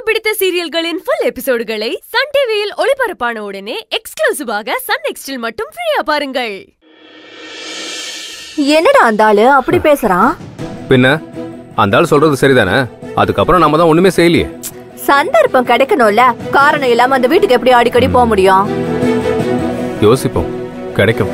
பிடித்த சீரியல்களின் full எபிசோடுகளை Sun டிவியில் ஒளிபரப்பான உடனே எக்ஸ்க்ளூசிவாக சன் நெக்ஸ்டில் மட்டும் ஃப்ரீயா பாருங்கள் என்னடா அந்த ஆளு அப்படி பேசுறான் பின்ன அந்த ஆள் சொல்றது சரிதானே அதுக்கப்புறம் நம்ம தான் ஒண்ணுமே செய்யலையே சந்தர்ப்பம் கிடைக்கணும்ல காரணம் இல்லாம அந்த வீட்டுக்கு எப்படி அடிக்கடி போக முடியும் யோசிப்போம் கிடைக்கும்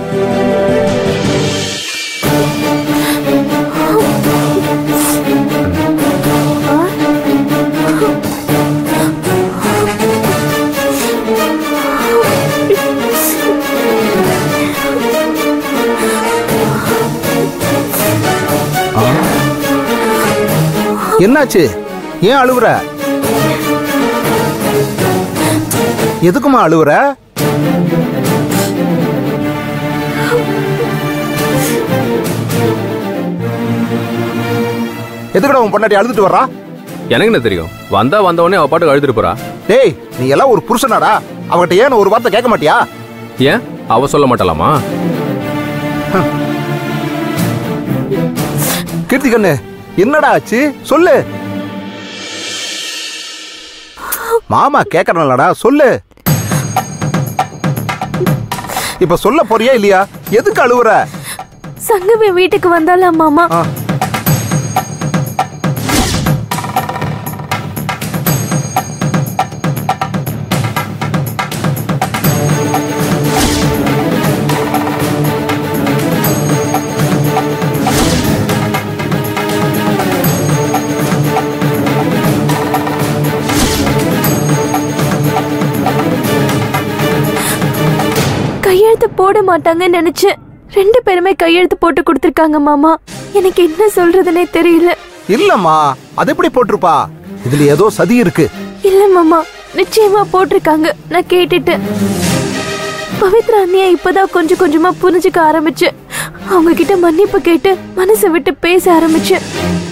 என்னாச்சு ஏன் அழுவுற எதுக்குமா அழுவுற எதுக்குடா உன் பொண்டாட்டி அழுதுட்டு வர்றா எனக்கு என்ன தெரியும் வந்தா வந்த உடனே அவ பாட்டுக்கு அழுதுட்டு போறா டேய் நீ எல்லாம் ஒரு புருஷனாடா அவகிட்ட ஏன் ஒரு வார்த்தை கேட்க மாட்டியா ஏன் அவ சொல்ல மாட்டலாமா கீர்த்தி கண்ணு என்னடா ஆச்சு சொல்லு மாமா கேக்குறனலடா சொல்லு இப்ப சொல்ல போறியா இல்லையா எதுக்கு அழுவுற சங்கவி வீட்டுக்கு வந்தால மாமா ஆ. கையெழுத்து போட மாட்டாங்கன்னு நினைச்சேன் ரெண்டு பேருமே கையெழுத்து போட்டு கொடுத்திருக்காங்க மாமா எனக்கு என்ன சொல்றதுனே தெரியல இல்லம்மா அது எப்படி போட்டிருப்பா இதுல ஏதோ சதி இருக்கு இல்ல மாமா நிச்சயமா போட்டிருக்காங்க நான் கேட்டுட்டேன் பவித்ரா அண்ணியா இப்பதான் கொஞ்சம் கொஞ்சமா புரிஞ்சுக்க ஆரம்பிச்சேன் அவங்க கிட்ட மன்னிப்பு கேட்டு மனசை விட்டு பேச ஆரம்பிச்சேன்